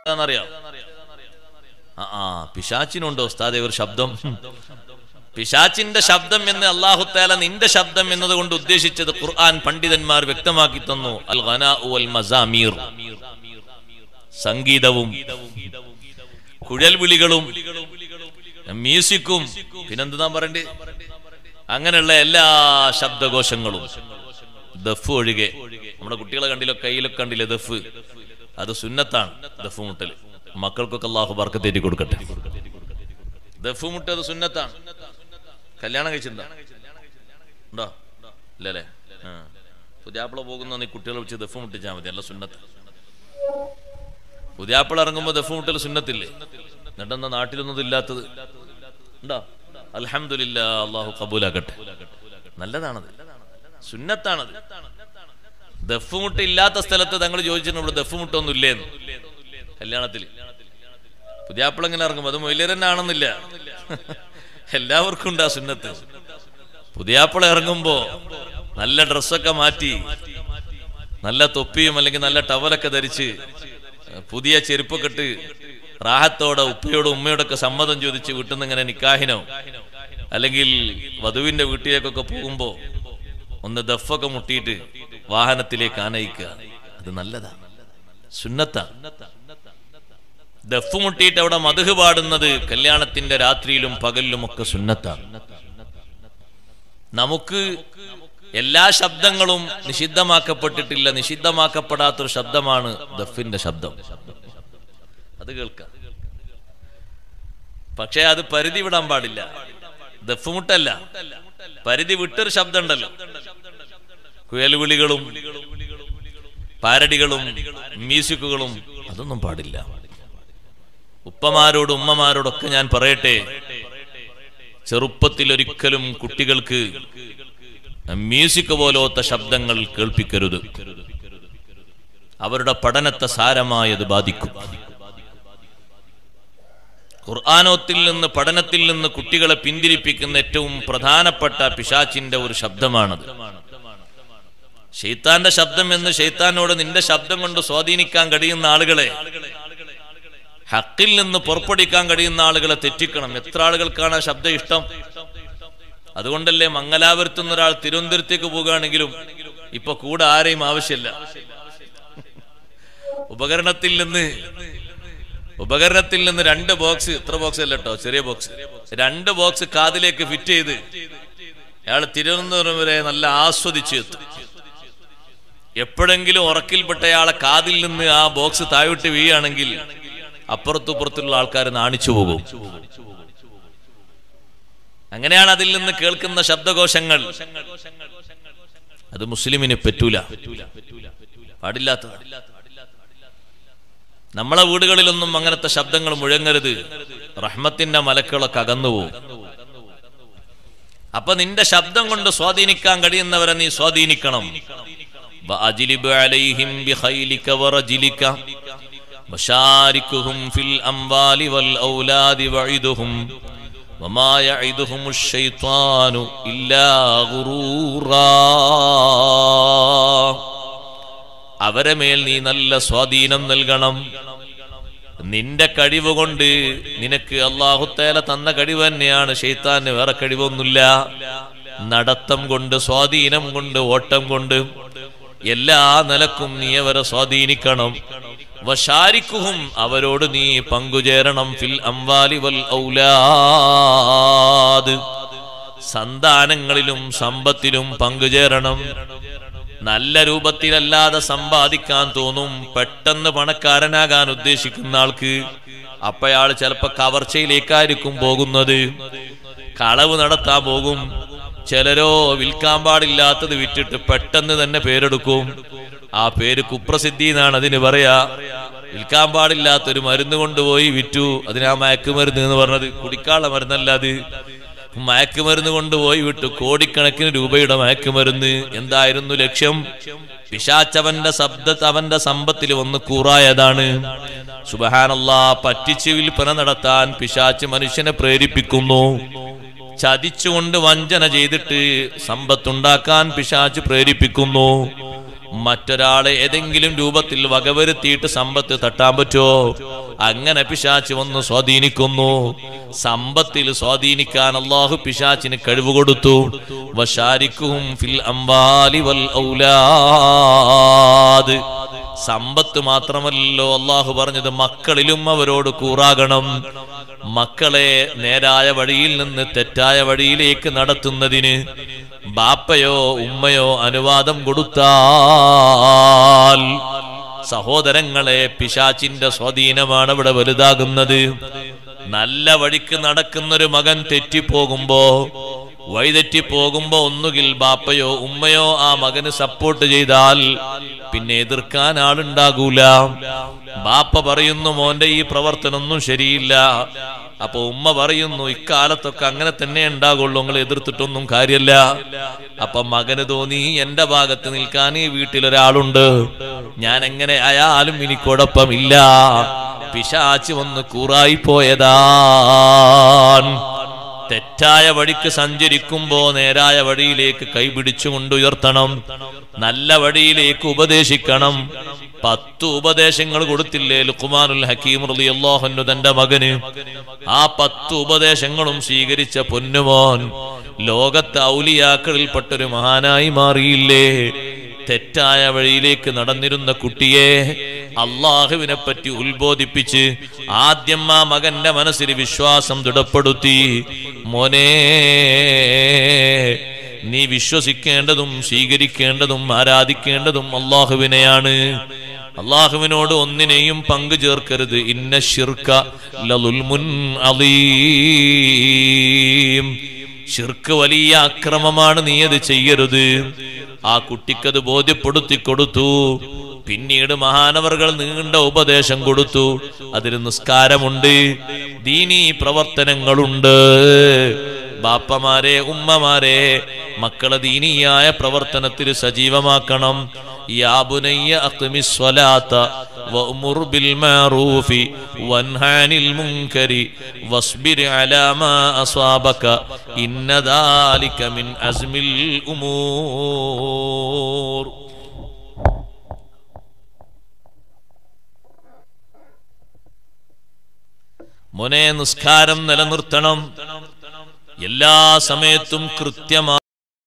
ഏതാണെന്നറിയാം ആ ആ പിശാച്ചിനുണ്ടോ ഉസ്താദെ ഒരു ശബ്ദം പിശാച്ചിന്റെ ശബ്ദം എന്ന് അള്ളാഹുത്താല നിന്റെ ശബ്ദം എന്നതുകൊണ്ട് ഉദ്ദേശിച്ചത് ഖുർആൻ പണ്ഡിതന്മാർ വ്യക്തമാക്കി തന്നു അൽ ഖനാഉ വൽ മസാമീർ സംഗീതവും കുഴൽ വിളികളും മ്യൂസിക്കും പിന്നെന്താ പറയണ്ടേ അങ്ങനെയുള്ള എല്ലാ ശബ്ദകോശങ്ങളും ദഫ് ഒഴികെ നമ്മുടെ കുട്ടികളെ കണ്ടില്ലോ കയ്യിലൊക്കെ കണ്ടില്ലേ ദഫ് അത് സുന്നത്താണ് ദഫ് മുട്ടൽ മക്കൾക്കൊക്കെ അള്ളാഹു ബർക്കത്തേറ്റി കൊടുക്കട്ടെ ദഫ് മുട്ട അത് സുന്നത്താണ് കല്യാണം കഴിച്ചിട്ടുണ്ടോ ഉണ്ടോ ഇല്ലല്ലേ ആ പുതിയാപ്പിള പോകുന്ന നീ കുട്ടികളെ വിളിച്ച് ദഫ് മുട്ടിച്ചാൽ മതി അല്ല സുന്നത്ത് പുതിയാപ്പിള ഇറങ്ങുമ്പോ ദഫ് മുട്ടൽ സുന്നത്തില്ലേ എന്നിട്ടെന്താ നാട്ടിലൊന്നും ഇത് ഇല്ലാത്തത് ഉണ്ടോ അൽഹംദുലില്ല അള്ളാഹു കബൂലാക്കട്ടെ നല്ലതാണത് സുന്നത്താണത് ദഫുമുട്ട ഇല്ലാത്ത സ്ഥലത്ത് തങ്ങൾ ചോദിച്ചിട്ടുണ്ട് ഇവിടെ ദഫുമുട്ടൊന്നും ഇല്ലേന്ന് കല്യാണത്തിൽ പുതിയാപ്പിള ഇങ്ങനെ ഇറങ്ങും അത് മൊയിലരനാണെന്നില്ല എല്ലാവർക്കും ഉണ്ട് ആ സുന്നത്ത് പുതിയാപ്പിള ഇറങ്ങുമ്പോ നല്ല ഡ്രസ്സൊക്കെ മാറ്റി നല്ല തൊപ്പിയും അല്ലെങ്കിൽ നല്ല ടവലൊക്കെ ധരിച്ച് പുതിയ ചെരുപ്പൊക്കെ ഇട്ട് റാഹത്തോടെ ഉപ്പയോടും ഉമ്മയോടൊക്കെ സമ്മതം ചോദിച്ച് വീട്ടിൽ നിന്ന് ഇങ്ങനെ നിക്കാഹിനോ അല്ലെങ്കിൽ വധുവിന്റെ വീട്ടിലേക്കൊക്കെ പോകുമ്പോ ഒന്ന് ദഫൊക്കെ മുട്ടിയിട്ട് വാഹനത്തിലേക്ക് ആനയിക്കുക അത് നല്ലതാ സുന്നത്താ ദഫ് മുട്ടിയിട്ട് അവിടെ മധുഹ് പാടുന്നത് കല്യാണത്തിന്റെ രാത്രിയിലും പകലിലും ഒക്കെ സുന്നത്താണ് നമുക്ക് എല്ലാ ശബ്ദങ്ങളും നിഷിദ്ധമാക്കപ്പെട്ടിട്ടില്ല നിഷിദ്ധമാക്കപ്പെടാത്തൊരു ശബ്ദമാണ് ദഫിന്റെ ശബ്ദം അത് കേൾക്കാം പക്ഷേ അത് പരിധി വിടാൻ പാടില്ല ദഫ് മുട്ടല്ല പരിധി വിട്ടൊരു ശബ്ദം ഉണ്ടല്ലോ കുയൽവിളികളും പാരടികളും മ്യൂസിക്കുകളും അതൊന്നും പാടില്ല ഉപ്പമാരോടും ഉമ്മമാരോടൊക്കെ ഞാൻ പറയട്ടെ ചെറുപ്പത്തിൽ ഒരിക്കലും കുട്ടികൾക്ക് മ്യൂസിക് പോലത്തെ ശബ്ദങ്ങൾ കേൾപ്പിക്കരുത് അവരുടെ പഠനത്തെ സാരമായത് ബാധിക്കും ഖുർആാനോത്തിൽ നിന്ന് പഠനത്തിൽ നിന്ന് കുട്ടികളെ പിന്തിരിപ്പിക്കുന്ന ഏറ്റവും പ്രധാനപ്പെട്ട പിശാച്ചിന്റെ ഒരു ശബ്ദമാണത് ഷെയ്ത്താന്റെ ശബ്ദം എന്ന് ഷെയ്ത്താനോട് നിന്റെ ശബ്ദം കൊണ്ട് സ്വാധീനിക്കാൻ കഴിയുന്ന ആളുകളെ ഹക്കിൽ നിന്ന് പുറപ്പെടിക്കാൻ കഴിയുന്ന ആളുകളെ തെറ്റിക്കണം എത്ര ആളുകൾക്കാണ് ആ ശബ്ദം ഇഷ്ടം അതുകൊണ്ടല്ലേ മംഗലാപുരത്തു നിന്ന് ഒരാൾ തിരുവനന്തപുരത്തേക്ക് പോകുകയാണെങ്കിലും ഇപ്പൊ കൂടെ ആരെയും ആവശ്യമില്ല ഉപകരണത്തിൽ നിന്ന് ഉപകരണത്തിൽ നിന്ന് രണ്ട് ബോക്സ് ഇത്ര ബോക്സ് അല്ല കേട്ടോ ചെറിയ ബോക്സ് രണ്ട് ബോക്സ് കാതിലേക്ക് ഫിറ്റ് ചെയ്ത് അയാൾ തിരുവനന്തപുരം വരെ നല്ല ആസ്വദിച്ചു എത്തും എപ്പോഴെങ്കിലും ഉറക്കിൽപ്പെട്ടയാളെ കാതിൽ നിന്ന് ആ ബോക്സ് താഴോട്ട് വീഴുകയാണെങ്കിൽ അപ്പുറത്തും ഇപ്പുറത്തുള്ള ആൾക്കാർ നാണിച്ചു പോകും അങ്ങനെയാണ് അതിൽ നിന്ന് കേൾക്കുന്ന ശബ്ദകോശങ്ങൾ അത് മുസ്ലിമിന് പറ്റൂല പാടില്ലാത്തത് നമ്മളെ വീടുകളിലൊന്നും അങ്ങനത്തെ ശബ്ദങ്ങൾ മുഴങ്ങരുത് റഹ്മത്തിന്റെ മലക്കുകളൊക്കെ അകന്നുപോകും അപ്പൊ നിന്റെ ശബ്ദം കൊണ്ട് സ്വാധീനിക്കാൻ കഴിയുന്നവരെ നീ സ്വാധീനിക്കണം وأجلب عليهم بخيلك ورجلك وشاركهم في الأموال والأولاد وعدهم وما يعدهم الشيطان إلا غرورا അവരെ മേൽ നീ നല്ല സ്വാധീനം നൽകണം നിന്റെ കഴിവ് കൊണ്ട് നിനക്ക് അള്ളാഹുത്തേല തന്ന കഴിവ് തന്നെയാണ് ഷെയ്ത്താന് വേറെ കഴിവൊന്നുമില്ല നടത്തം കൊണ്ട് സ്വാധീനം കൊണ്ട് ഓട്ടം കൊണ്ട് എല്ലാ നിലക്കും നീ അവരെ സ്വാധീനിക്കണം വശാരിക്കുഹും അവരോട് നീ പങ്കുചേരണം ഫിൽ അംവാലി വൽ ഔലാദ് സന്താനങ്ങളിലും സമ്പത്തിലും പങ്കുചേരണം നല്ല രൂപത്തിലല്ലാതെ സമ്പാദിക്കാൻ തോന്നും പെട്ടെന്ന് പണക്കാരനാകാൻ ഉദ്ദേശിക്കുന്ന ആൾക്ക് അപ്പയാൾ ചിലപ്പോ കവർച്ചയിലേക്കായിരിക്കും പോകുന്നത് കളവ് നടത്താൻ പോകും ചിലരോ വിൽക്കാൻ പാടില്ലാത്തത് വിറ്റിട്ട് പെട്ടെന്ന് തന്നെ പേരെടുക്കും ആ പേര് കുപ്രസിദ്ധി എന്നാണ് അതിന് പറയാ വിൽക്കാൻ പാടില്ലാത്തൊരു മരുന്ന് കൊണ്ടുപോയി വിറ്റു അതിനാ മയക്കുമരുന്ന് എന്ന് പറഞ്ഞത് കുടിക്കാനുള്ള മരുന്നല്ല അത് മയക്കുമരുന്ന് കൊണ്ടുപോയി വിട്ടു കോടിക്കണക്കിന് രൂപയുടെ മയക്കുമരുന്ന് എന്തായിരുന്നു ലക്ഷ്യം പിശാച്ചവന്റെ ശബ്ദ അവന്റെ സമ്പത്തിൽ ഒന്ന് കൂറായതാണ് സുബഹാനല്ല പറ്റിച്ച് വിൽപ്പന നടത്താൻ പിശാച്ച് മനുഷ്യനെ പ്രേരിപ്പിക്കുന്നു ചതിച്ചുകൊണ്ട് വഞ്ചന ചെയ്തിട്ട് സമ്പത്തുണ്ടാക്കാൻ പിശാച്ച് പ്രേരിപ്പിക്കുന്നു മറ്റൊരാളെ ഏതെങ്കിലും രൂപത്തിൽ വകവരുത്തിയിട്ട് സമ്പത്ത് തട്ടാൻ പറ്റുമോ അങ്ങനെ പിശാച്ച് വന്ന് സ്വാധീനിക്കുന്നു സമ്പത്തിൽ സ്വാധീനിക്കാൻ അള്ളാഹു പിശാച്ചിന് കഴിവ് കൊടുത്തു വശാരിക്കും ഫിൽ അംവാലി വൽ ഔലാദ് സമ്പത്ത് മാത്രമല്ലോ അള്ളാഹു പറഞ്ഞത് മക്കളിലും അവരോട് കൂറാകണം മക്കളെ നേരായ വഴിയിൽ നിന്ന് തെറ്റായ വഴിയിലേക്ക് നടത്തുന്നതിന് ബാപ്പയോ ഉമ്മയോ അനുവാദം കൊടുത്താൽ സഹോദരങ്ങളെ പിശാച്ചിന്റെ സ്വാധീനമാണ് ഇവിടെ വലുതാകുന്നത് നല്ല വഴിക്ക് നടക്കുന്നൊരു മകൻ തെറ്റിപ്പോകുമ്പോ വഴിതെറ്റി പോകുമ്പോ ഒന്നുകിൽ ബാപ്പയോ ഉമ്മയോ ആ മകന് സപ്പോർട്ട് ചെയ്താൽ പിന്നെ എതിർക്കാൻ ആളുണ്ടാകൂല ബാപ്പ പറയുന്നു മോന്റെ ഈ പ്രവർത്തനമൊന്നും ശരിയില്ല അപ്പൊ ഉമ്മ പറയുന്നു ഇക്കാലത്തൊക്കെ അങ്ങനെ തന്നെ ഉണ്ടാകുള്ളൂ നിങ്ങൾ എതിർത്തിട്ടൊന്നും കാര്യല്ല അപ്പൊ മകന് തോന്നി എന്റെ ഭാഗത്ത് നിൽക്കാൻ ഈ വീട്ടിലൊരാളുണ്ട് ഞാൻ എങ്ങനെ ആയാലും എനിക്കൊടപ്പമില്ല പിശാച്ച് വന്ന് കൂറായി പോയതാൻ തെറ്റായ വഴിക്ക് സഞ്ചരിക്കുമ്പോ നേരായ വഴിയിലേക്ക് കൈപിടിച്ചുകൊണ്ട് ഉയർത്തണം നല്ല വഴിയിലേക്ക് ഉപദേശിക്കണം പത്ത് ഉപദേശങ്ങൾ കൊടുത്തില്ലേ ലുക്കുമാനുൽ ഹക്കീം റളിയല്ലാഹു തന്റെ മകന് ആ പത്ത് ഉപദേശങ്ങളും സ്വീകരിച്ച പൊന്നുമോൻ ലോകത്തെ ഔലിയാക്കളിൽപ്പെട്ടൊരു മഹാനായി മാറിയില്ലേ തെറ്റായ വഴിയിലേക്ക് നടന്നിരുന്ന കുട്ടിയെ അള്ളാഹുവിനെ പറ്റി ഉത്ബോധിപ്പിച്ച് ആദ്യം ആ മകന്റെ മനസ്സിൽ വിശ്വാസം ദൃഢപ്പെടുത്തി മോനെ നീ വിശ്വസിക്കേണ്ടതും സ്വീകരിക്കേണ്ടതും ആരാധിക്കേണ്ടതും അള്ളാഹുവിനെയാണ് അള്ളാഹുവിനോട് ഒന്നിനെയും പങ്കു ചേർക്കരുത് ഇന്ന ഷിർക്ക ലലുൽമുൻ അലീം ഷിർക്ക് വലിയ അക്രമമാണ് നീ അത് ചെയ്യരുത് ആ കുട്ടിക്കത് ബോധ്യപ്പെടുത്തി കൊടുത്തു പിന്നീട് മഹാനവർകൾ നീണ്ട ഉപദേശം കൊടുത്തു അതിന് നിസ്കാരമുണ്ട് ദീനീ പ്രവർത്തനങ്ങളുണ്ട് ബാപ്പമാരെ ഉമ്മമാരെ മക്കളെ ദീനീയായ പ്രവർത്തനത്തിൽ സജീവമാക്കണം യാ ബുനയ്യ അഖ്മിസ് സ്വലാത്ത വഅ്മുർ ബിൽ മഅറൂഫി വൻഹ അനിൽ മുൻകരി വസ്ബിർ അലാ മാ അസ്വാബക ഇന്ന ദാലിക മിൻ അസ്മിൽ ഉമൂർ മോനെ നിസ്കാരം നിലനിർത്തണം എല്ലാ സമയത്തും കൃത്യമായി